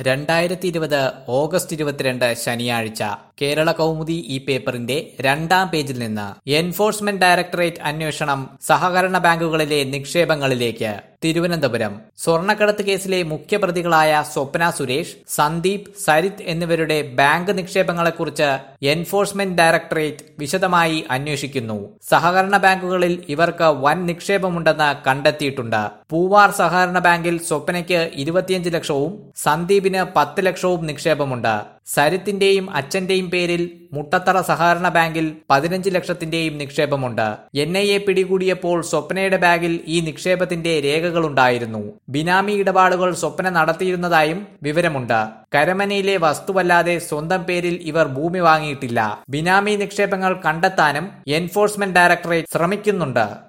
രണ്ടായിരത്തി ഇരുപത് ഓഗസ്റ്റ് ഇരുപത്തിരണ്ട് ശനിയാഴ്ച കേരള കൗമുദി ഈ പേപ്പറിന്റെ രണ്ടാം പേജിൽ നിന്ന് എൻഫോഴ്സ്മെന്റ് ഡയറക്ടറേറ്റ് അന്വേഷണം സഹകരണ ബാങ്കുകളിലെ നിക്ഷേപങ്ങളിലേക്ക് തിരുവനന്തപുരം സ്വർണ്ണക്കടത്ത് കേസിലെ മുഖ്യപ്രതികളായ സ്വപ്ന സുരേഷ് സന്ദീപ് സരിത് എന്നിവരുടെ ബാങ്ക് നിക്ഷേപങ്ങളെക്കുറിച്ച് എൻഫോഴ്സ്മെന്റ് ഡയറക്ടറേറ്റ് വിശദമായി അന്വേഷിക്കുന്നു സഹകരണ ബാങ്കുകളിൽ ഇവർക്ക് വൻ നിക്ഷേപമുണ്ടെന്ന് കണ്ടെത്തിയിട്ടുണ്ട് പൂവാർ സഹകരണ ബാങ്കിൽ സ്വപ്നയ്ക്ക് ഇരുപത്തിയഞ്ച് ലക്ഷവും സന്ദീപിന് പത്ത് ലക്ഷവും നിക്ഷേപമുണ്ട് സരിത്തിന്റെയും അച്ഛന്റെയും പേരിൽ മുട്ടത്തറ സഹകരണ ബാങ്കിൽ പതിനഞ്ച് ലക്ഷത്തിന്റെയും നിക്ഷേപമുണ്ട് എൻ ഐ എ പിടികൂടിയപ്പോൾ സ്വപ്നയുടെ ബാഗിൽ ഈ നിക്ഷേപത്തിന്റെ രേഖകളുണ്ടായിരുന്നു ബിനാമി ഇടപാടുകൾ സ്വപ്ന നടത്തിയിരുന്നതായും വിവരമുണ്ട് കരമനയിലെ വസ്തുവല്ലാതെ സ്വന്തം പേരിൽ ഇവർ ഭൂമി വാങ്ങിയിട്ടില്ല ബിനാമി നിക്ഷേപങ്ങൾ കണ്ടെത്താനും എൻഫോഴ്സ്മെന്റ് ഡയറക്ടറേറ്റ് ശ്രമിക്കുന്നുണ്ട്